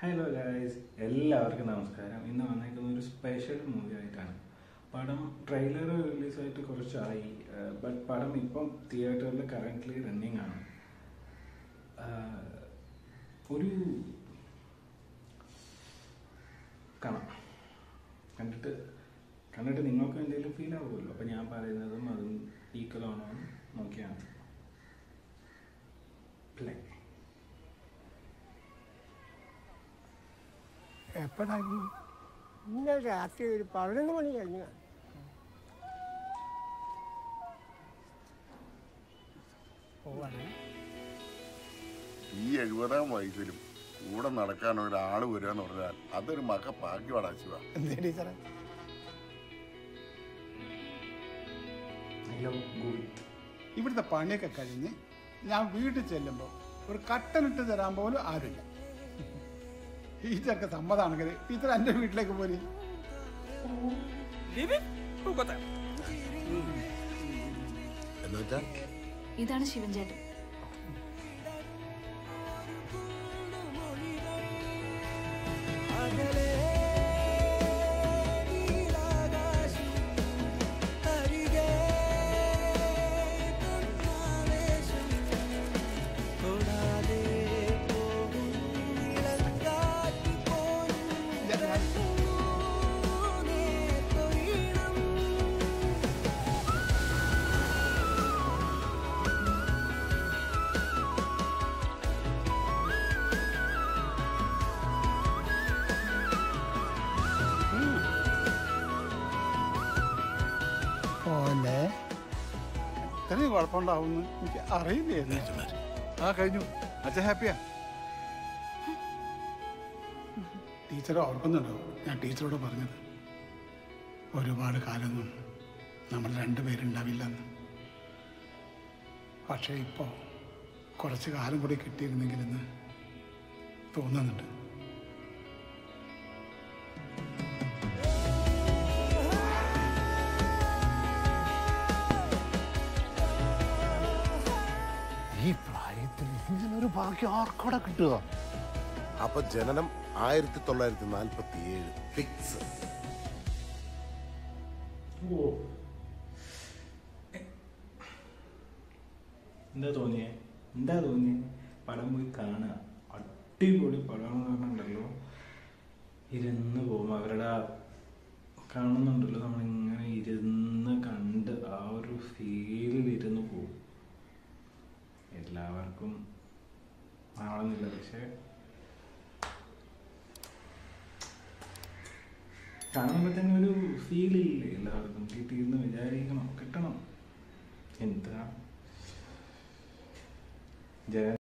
hello guys എല്ലാവർക്കും നമസ്കാരം ഇന്ന് വന്നേക്കുന്ന ഒരു സ്പെഷ്യൽ മൂവി ആയിട്ടാണ് പടം ട്രെയിലർ റിലീസായിട്ട് കുറച്ചായി ബട്ട് പടം ഇപ്പം തിയേറ്ററിൽ കറൻ്റ്ലി റണ്ണിങ് ആണ് ആഹ്, ഒരു കാണാം കണ്ടിട്ട് കണ്ടിട്ട് നിങ്ങൾക്ക് എന്തെങ്കിലും ഫീൽ ആവുമല്ലോ അപ്പം ഞാൻ പറയുന്നതും അതും ഈക്വൽ ആണോ എന്ന് നോക്കിയാണ് പ്ലേ എപ്പോഴായിരുന്നു ഇന്നലെ രാത്രി ഒരു പതിനൊന്ന് മണി കഴിഞ്ഞു പോവാണ് ഈ എഴുപതാം വയസ്സിലും കൂടെ നടക്കാൻ ഒരാൾ വരിക എന്ന് പറഞ്ഞാൽ അതൊരു മക ഭാഗ്യമാണ് ശിവ എന്തേ ടീച്ചറെ ഐ ലവ് ഗുഡ് ഇവിടുത്തെ പണിയൊക്കെ കഴിഞ്ഞ് ഞാൻ വീട്ടിൽ ചെല്ലുമ്പോൾ ഒരു കട്ടനിട്ട് തരാൻ പോലും ആരുമില്ല ടീച്ചർക്ക് സമ്മതമാണെങ്കിൽ ടീച്ചർ എൻ്റെ വീട്ടിലേക്ക് പോരി എന്നുവെച്ചാ ഇതാണ് ശിവൻ ചേട്ടൻ പോലെ ഇത്രയും കുഴപ്പമുണ്ടാവുമെന്ന് എനിക്ക് അറിയില്ലായിരുന്നു ആ കഴിഞ്ഞു അച്ഛൻ ഹാപ്പിയാ ടീച്ചർ ഓർക്കുന്നുണ്ടാവും ഞാൻ ടീച്ചറോട് പറഞ്ഞത് ഒരുപാട് കാലമൊന്നും നമ്മൾ രണ്ടുപേരുണ്ടാവില്ലെന്ന് പക്ഷേ ഇപ്പോൾ കുറച്ച് കാലം കൂടി കിട്ടിയിരുന്നെങ്കിലെന്ന് തോന്നുന്നുണ്ട് ഈ പ്രായത്തിൽ ഇങ്ങനൊരു ഭാഗ്യം ആർക്കോടെ കിട്ടുക അപ്പൊ ജനനം ആയിരത്തി തൊള്ളായിരത്തി നാൽപ്പത്തി ഏഴ് ഫിക്സ് ഓ എന്താ തോന്നിയേ എന്താ തോന്നിയേ പടം പോയി കാണുക അടിപൊളി പടമെന്ന് പറഞ്ഞിട്ടുണ്ടല്ലോ ഇരുന്ന് പോകും അവരുടെ ആ കാണുന്നുണ്ടല്ലോ നമ്മളിങ്ങനെ ഇരുന്ന് കണ്ട് ആ ഒരു ഫീലിൽ ഇരുന്ന് പോകും എല്ലാവർക്കും ആവണമെന്നില്ല പക്ഷെ കാണുമ്പോൾ തന്നെ ഒരു ഫീൽ ഇല്ലേ എല്ലാവർക്കും കിട്ടിയിരുന്ന് വിചാരിക്കണം കിട്ടണം എന്താ ജയ